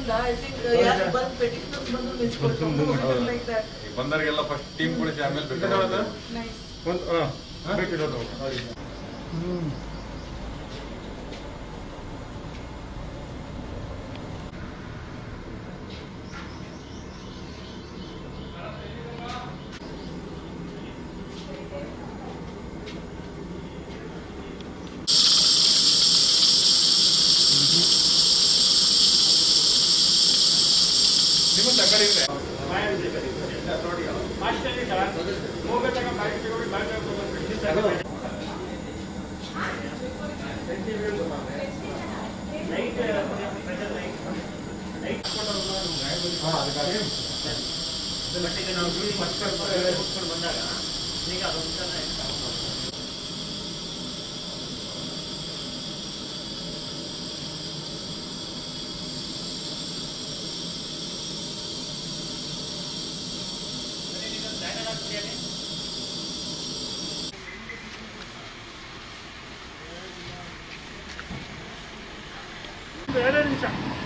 ಇಲ್ಲ I think ಯಾರು ಬಂದು ಪೆಟಿಷನರ್ಸ್ ಬಂದು ನಿಲ್ಸ್ಕೊಳ್ತಾರೆ ಲೈಕ್ ದಟ್ ಬಂದವರಿಗೆಲ್ಲ ಫಸ್ಟ್ ಟೀಮ್ ಕೊಡಿಸಿ ಆಮೇಲೆ ಬೇಕಾದ್ರೆ ನೈಸ್ ಒಂದು ಹಾಂ ಬೇಕಿರೋದು ನಿಮ್ಮಂತ ಕಡೆ ಇದೆ ಎರಡು ನಿಮಿಷ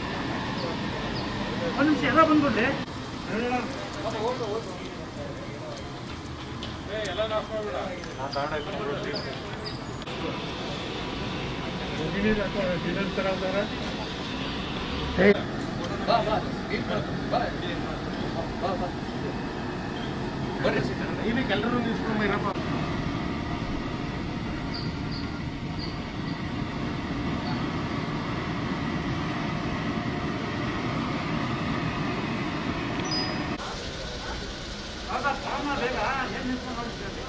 ಒಂದು ನಿಮಿಷ ಎಲ್ಲ ಬಂದ್ಬಿಡ್ಲಿ ಎಲ್ಲರೂ ನಿಲ್ಸ್ಕೊಂಬ ಇರಪ್ಪ ಬೇಗ ಏನು ನಿಂತ್ಕೊಂಡು ಹೋಗ್ತೀರಿ?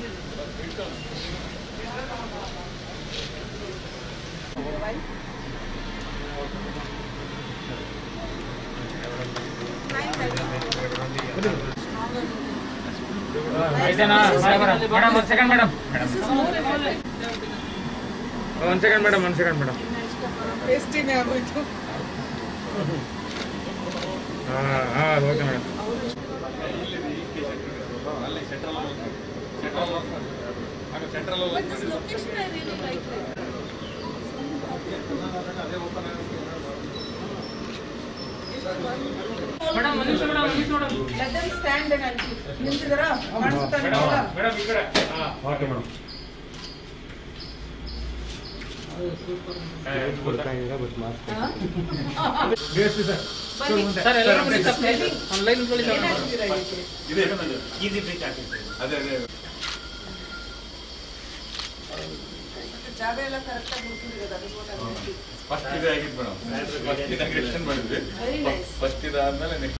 ಮೇಡಮ್ ಒಂದು ಸೆಕೆಂಡ್ ಮೇಡಮ್ ಒಂದು ಸೆಕೆಂಡ್ ಮೇಡಮ್ ಒಂದು ಸೆಕೆಂಡ್ ಮೇಡಮ್ ಟೇಸ್ಟಿನೇ ಆಗೋಯ್ತು ಹಾಂ ಹಾಂ ಓಕೆ ಮೇಡಮ್ ಅಲ್ಲಿ ಸೆಂಟ್ರಲ್ ಸೆಂಟ್ರಲ್ ಆಗ central But this location I really like it. Let them stand and I'll keep. ನಿಂತಿದ್ದಾರಾ? ಕಾಣಿಸುತ್ತಾ ನಿಮ್ಗೆಲ್ಲ? ಮೇಡಮ್ ಈ ಕಡೆ ಹಾಂ ಓಕೆ ಮೇಡಮ್ ಬನ್ನಿ. ಸರ್ ಎಲ್ಲರೂ Ready? ಆನ್ಲೈನ್ ಏನಾಗ್ತಿದ್ದೀರಾ ಇದಕ್ಕೆ? ಇದೆ ಅದೇ ಅದೇ ಜಾಗ ಎಲ್ಲ ಕರೆಕ್ಟ್ ಆಗಿ ಹುಡುಕಿದ್ದೀರಾ that is what I'm thinking. First ಇದೆ ಆಗಿತ್ತು ಮೇಡಮ್ ಫಸ್ಟ್ ಇದಾಗಿ ಎಕ್ಸ್ಟೆಂಡ್ ಮಾಡಿದ್ವಿ Very nice. ಫಸ್ಟ್ ಇದಾದ್ಮೇಲೆ ನೆಕ್ಸ್ಟ್